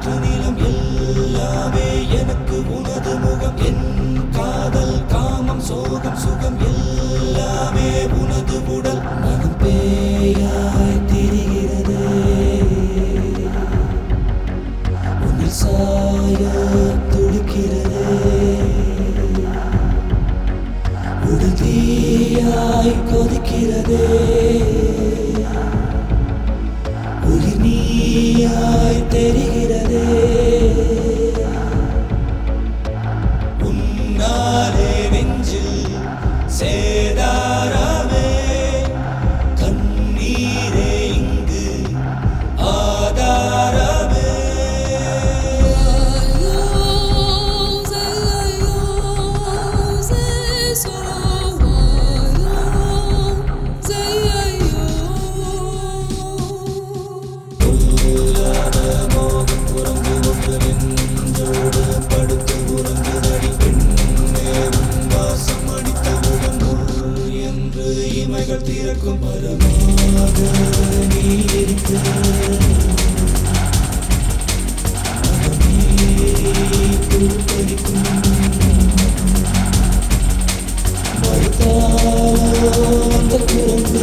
காற்று நிலம் எல்லாமே எனக்கு உனது முகம் என் காதல் காமம் சோகம் சுகம் எல்லாமே உனது உடல் மனம் பேயாய் திரிகிறதே உன்னில் சாய துடிக்கிறதே உடல் தீயாய் கொதிக்கிறதே உயிர் நீயாய் தெரிகிறதே உன்னாலே நெஞ்சில் சேதாரமே கண்ணீரே இங்கு ஆதாரமே படுத்து உறங்குதடி பெண்ணே உன் வாசம் அடித்தவுடன் உள் என்று இமைகள் திறக்கும் பரமாக நீ இருக்க மறுத்தாலோ அந்த குரங்கு